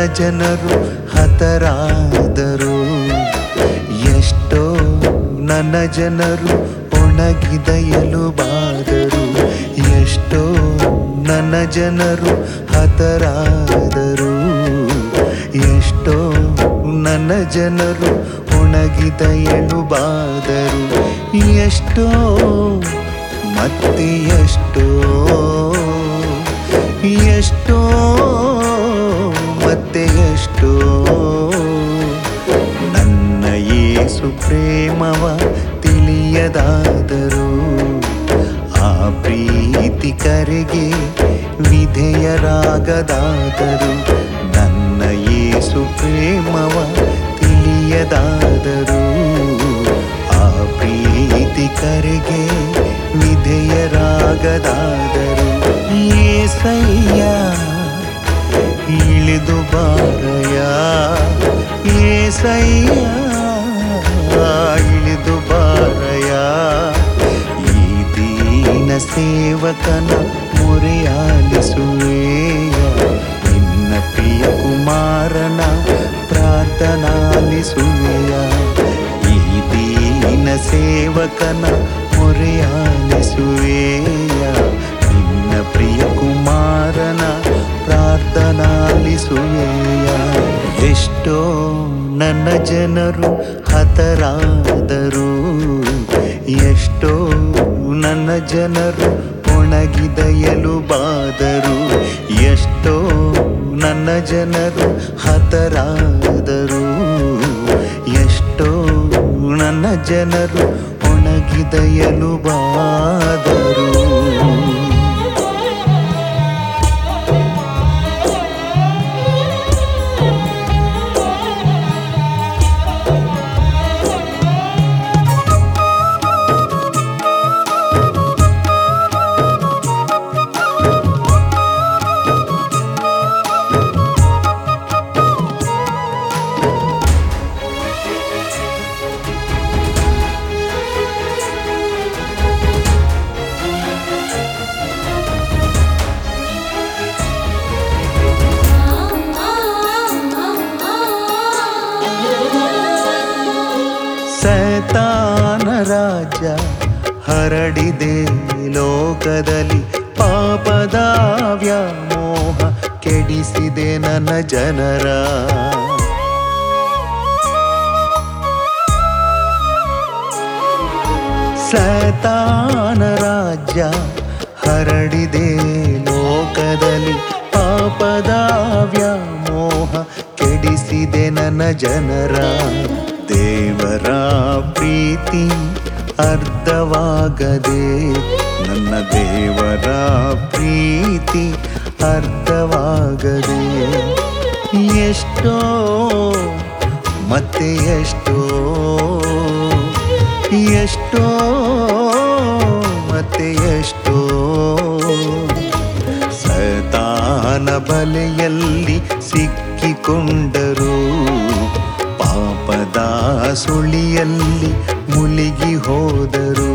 ಜನರು ಹತರಾದರು ಎಷ್ಟೋ ನನ್ನ ಜನರು ಒಣಗಿದ ಎಲುಬಾದರು ಎಷ್ಟೋ ನನ್ನ ಜನರು ಹತರಾದರು ಎಷ್ಟೋ ನನ್ನ ಜನರು ಒಣಗಿದ ಎಲುಬಾದರು ಎಷ್ಟೋ ಮತ್ತೆ ಎಷ್ಟೋ ಎಷ್ಟೋ ಮತ್ತೆ ಎಷ್ಟೋ ನನ್ನ ಯೇಸು ಪ್ರೇಮವ ತಿಳಿಯದಾದರೂ ಆ ಪ್ರೀತಿ ಕರೆಗೆ ವಿಧೇಯರಾಗದಾದರು ನನ್ನ ಯೇಸು ಪ್ರೇಮವ ತಿಳಿಯದಾದರೂ ಆ ಪ್ರೀತಿ ಕರೆಗೆ ವಿಧೇಯರಾಗದಾದರು ಏಸಯ್ಯ ಇಳಿದು ಬಾರಯ ಏಸಯ್ಯ ಇಳಿದು ಬಾರಯ ಈ ದೀನ ಸೇವಕನ ಮೊರೆಯಾಲಿಸುವೆಯ ನಿನ್ನ ಪ್ರಿಯ ಕುಮಾರನ ಪ್ರಾರ್ಥನಾಲಿಸುವೆಯ ಈ ದೀನ ಸೇವಕನ ಮೊರೆಯಾಲಿಸುವೆಯ ನಿನ್ನ ಪ್ರಿಯ ಕುಮಾರನ ಪ್ರಾರ್ಥನಾಲಿಸುವೆಯ ಎಷ್ಟೋ ನನ್ನ ಜನರು ಹತರಾದರು ಎಷ್ಟೋ ನನ್ನ ಜನರು ಒಣಗಿದ ಎಲುಬಾದರು ಎಷ್ಟೋ ನನ್ನ ಜನರು ಹತರಾದರು ಎಷ್ಟೋ ನನ್ನ ಜನರು ಒಣಗಿದ ಎಲುಬಾದರು ಸತಾನ ರಾಜ್ಯ ಹರಡಿದೆ ಲೋಕದಲ್ಲಿ ಪಾಪದ ವ್ಯಾಮೋಹ ಕೆಡಿಸಿದೆ ನನ್ನ ಜನರ ಸತಾನ ರಾಜ್ಯ ಹರಡಿದೆ ಲೋಕದಲ್ಲಿ ಪಾಪದ ವ್ಯಾಮೋಹ ಕೆಡಿಸಿದೆ ನನ್ನ ಜನರ ದೇವರ ಪ್ರೀತಿ ಅರ್ಥವಾಗದೆ ನನ್ನ ದೇವರ ಪ್ರೀತಿ ಅರ್ಥವಾಗದೆ ಎಷ್ಟೋ ಮತ್ತೆ ಎಷ್ಟೋ ಎಷ್ಟೋ ಮತ್ತೆ ಎಷ್ಟೋ ಸತಾನ ಬಲೆಯಲ್ಲಿ ಸಿಕ್ಕಿಕೊಂಡರು ಪಾಪದ ಸುಳಿಯಲ್ಲಿ ಮುಳುಗಿ ಹೋದರು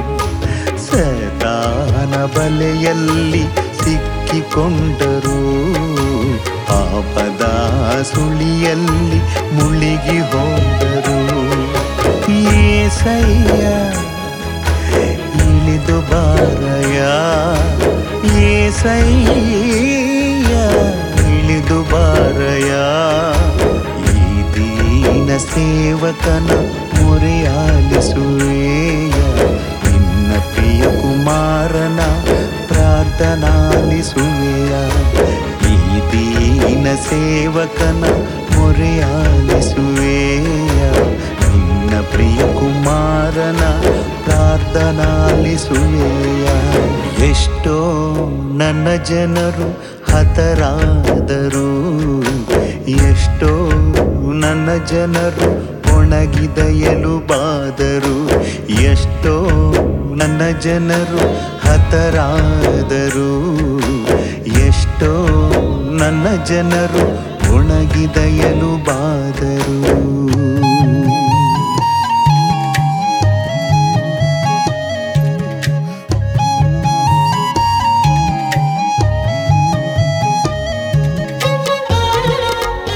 ಸತಾನ ಬಲೆಯಲ್ಲಿ ಸಿಕ್ಕಿಕೊಂಡರು ಪಾಪದ ಸುಳಿಯಲ್ಲಿ ಮುಳುಗಿ ಹೋದರು ಏಸಯ್ಯ ಇಳಿದು ಬಾರಯ ಏಸಯ್ಯ ಇಳಿದು ಬಾರಯ ಈ ದೀನ ಸೇವಕನ ಮೊರೆಯಾಲಿಸುವೆಯ ನಿನ್ನ ಪ್ರಿಯ ಕುಮಾರನ ಪ್ರಾರ್ಥನಾಲಿಸುವೆಯ ಈ ದೀನ ಸೇವಕನ ಮೊರೆಯಾಲಿಸುವೆಯ ನಿನ್ನ ಪ್ರಿಯ ಕುಮಾರನ ಪ್ರಾರ್ಥನಾಲಿಸುವೆಯ ಎಷ್ಟೋ ನನ್ನ ಜನರು ಹತರಾದರು ಎಷ್ಟೋ ನನ್ನ ಜನರು ಒಣಗಿದ ಎಲುಬಾದರು ಎಷ್ಟೋ ನನ್ನ ಜನರು ಹತರಾದರು ಎಷ್ಟೋ ನನ್ನ ಜನರು ಒಣಗಿದ ಎಲುಬಾದರು Thank you.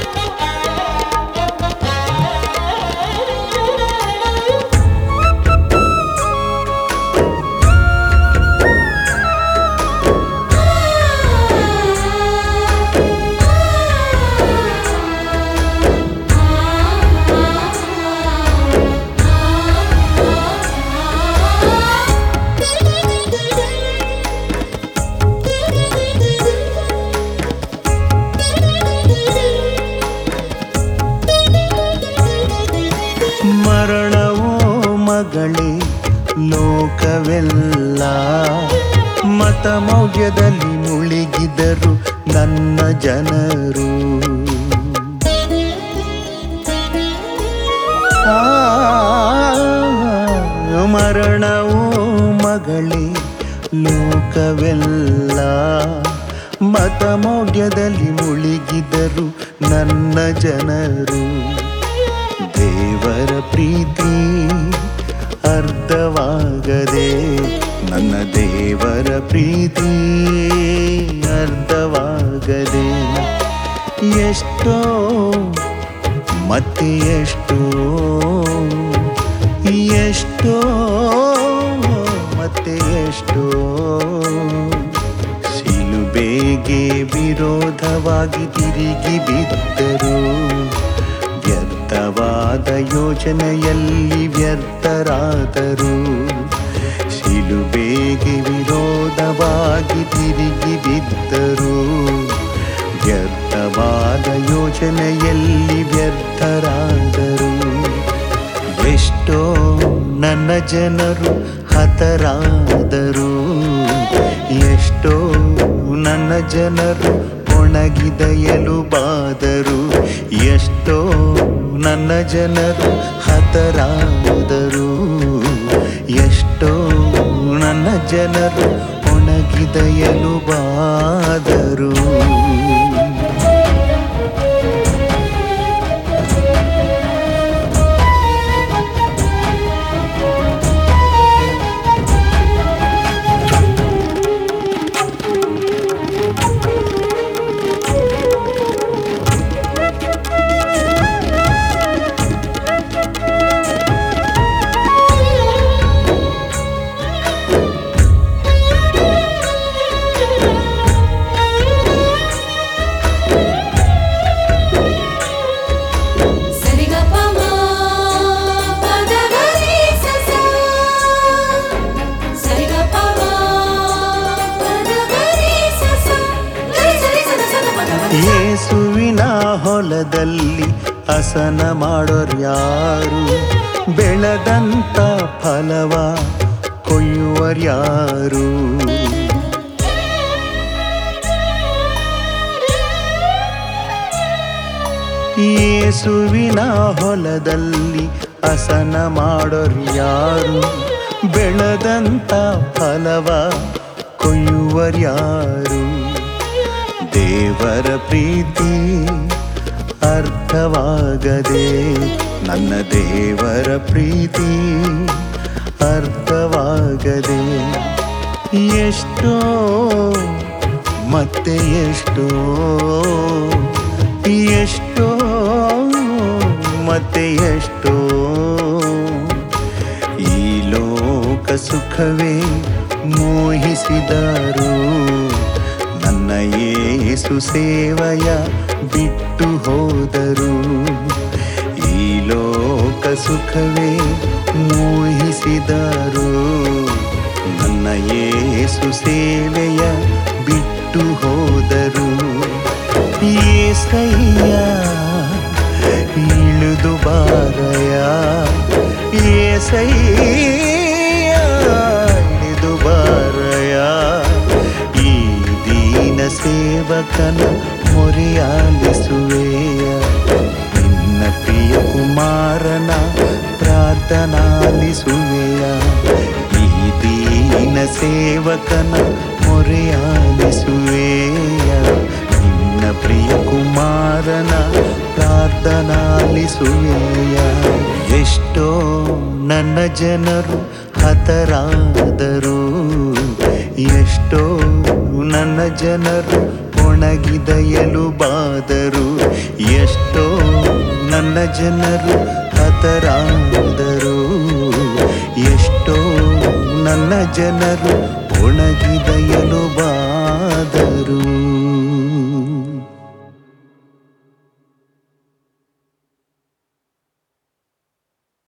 ಲೋಕವೆಲ್ಲ ಮತ ಮೌಢ್ಯದಲ್ಲಿ ಮುಳುಗಿದರು ನನ್ನ ಜನರು ಆ, ಮರಣವು ಮಗಳೇ ಲೋಕವೆಲ್ಲ ಮತ ಮೌಢ್ಯದಲ್ಲಿ ಮುಳುಗಿದರು ನನ್ನ ಜನರು ದೇವರ ಪ್ರೀತಿ ಅರ್ಧವಾಗದೆ ನನ್ನ ದೇವರ ಪ್ರೀತಿ ಅರ್ಧವಾಗದೆ ಎಷ್ಟೋ ಮತ್ತೆ ಎಷ್ಟೋ ಎಷ್ಟೋ ಮತ್ತೆ ಎಷ್ಟೋ ಸಿಲುಬೆಗೆ ವಿರೋಧವಾಗಿ ತಿರುಗಿ ಬಿದ್ದರು ವ್ಯರ್ಥವಾದ ಯೋಜನೆಯಲ್ಲಿ ವ್ಯರ್ಥರಾದರು ಶಿಲುಬೆಗೆ ವಿರೋಧವಾಗಿ ತಿರುಗಿ ಬಿದ್ದರು ವ್ಯರ್ಥವಾದ ಯೋಜನೆಯಲ್ಲಿ ವ್ಯರ್ಥರಾದರು ಎಷ್ಟೋ ನನ್ನ ಜನರು ಹತರಾದರು ಎಷ್ಟೋ ನನ್ನ ಜನರು ಒಣಗಿದ ಎಲುಬಾದರು ಎಷ್ಟೋ ನನ್ನ ಜನರು ಹತರಾದರು ಎಷ್ಟೋ ನನ್ನ ಜನರು ಒಣಗಿದ ಎಲುಬಾದರು ಸರಿಗಪಮ ಪದಗರಿ ಸಸ ಸರಿಗಪಮ ಪದಗರಿ ಸಸ ಗರಿ ಸರಿ ಸದ ಸದ ಪದಗರಿ ಯೇಸುವಿನ ಹೊಲದಲ್ಲಿ ಹಸನ ಮಾಡೋರ್ಯಾರು ಬೆಳೆದಂತ ಫಲವ ಕೊಯ್ಯುವರ್ಯಾರು ಯೇಸುವಿನ ಹೊಲದಲ್ಲಿ ಹಸನ ಮಾಡೋರ್ಯಾರು ಬೆಳೆದಂತ ಫಲವ ಕೊಯ್ಯುವರ್ಯಾರು ದೇವರ ಪ್ರೀತಿ ಅರ್ಥವಾಗದೆ ನನ್ನ ದೇವರ ಪ್ರೀತಿ ಅರ್ಥವಾಗದೆ ಎಷ್ಟೋ ಮತ್ತೆ ಎಷ್ಟೋ ಎಷ್ಟೋ ಮತ್ತೆ ಎಷ್ಟೋ ಈ ಲೋಕ ಸುಖವೇ ಮೋಹಿಸಿದರು ನನ್ನ ಯೇಸು ಸೇವಯ ಬಿಟ್ಟು ಹೋದರು ಈ ಲೋಕ ಸುಖವೇ ಮೋಹಿಸಿದರು ನನ್ನ ಯೇಸು ಸೇವೆಯ ಬಿಟ್ಟು ಹೋದರು ಏಸಯ್ಯ ಇಳಿದು ಬಾರಯ ಏಸಯ್ಯ ಇಳಿದು ಬಾರಯ ಈ ದೀನ ಸೇವಕನ ಮೊರೆಯಾಲಿಸುವೆಯ ನಿನ್ನ ಪ್ರಿಯ ಕುಮಾರನ ಪ್ರಾರ್ಥನಾಲಿಸುವೆಯ ಈ ದೀನ ಸೇವಕನ ಮೊರೆಯಾಲಿಸುವೆಯ ನಿನ್ನ ಪ್ರಿಯ ಕುಮಾರನ ಪ್ರಾರ್ಥನಾಲಿಸುವೆಯ ಎಷ್ಟೋ ನನ್ನ ಜನರು ಹತರಾದರು ಎಷ್ಟೋ ನನ್ನ ಜನರು ಒಣಗಿದ ಎಲುಬಾದರು ಎಷ್ಟೋ ನನ್ನ ಜನರು ಹತರಾದರು ಎಷ್ಟೋ ನನ್ನ ಜನರು ಒಣಗಿದ ಎಲು